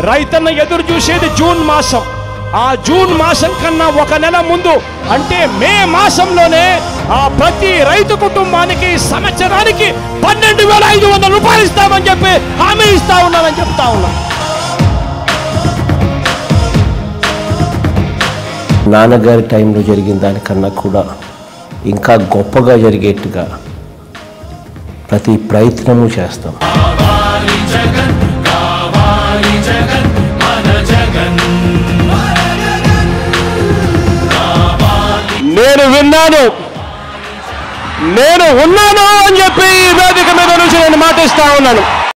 రైతన్న ఎదురు చూసేది జూన్ మాసం ఆ జూన్ మాసం కన్నా ఒక నెల ముందు అంటే మే మాసంలోనే ఆ ప్రతి రైతు కుటుంబానికి సంవత్సరానికి పన్నెండు వేల ఐదు వందల రూపాయలు ఇస్తామని చెప్పి హామీ ఇస్తా ఉన్నామని చెప్తా ఉన్నాం నాన్నగారి టైంలో జరిగిన దానికన్నా కూడా ఇంకా గొప్పగా జరిగేట్టుగా ప్రతి ప్రయత్నము చేస్తాం నేను విన్నాను నేను ఉన్నాను అని చెప్పి ఈ వేదిక మీద నుంచి నేను మాటిస్తా ఉన్నాను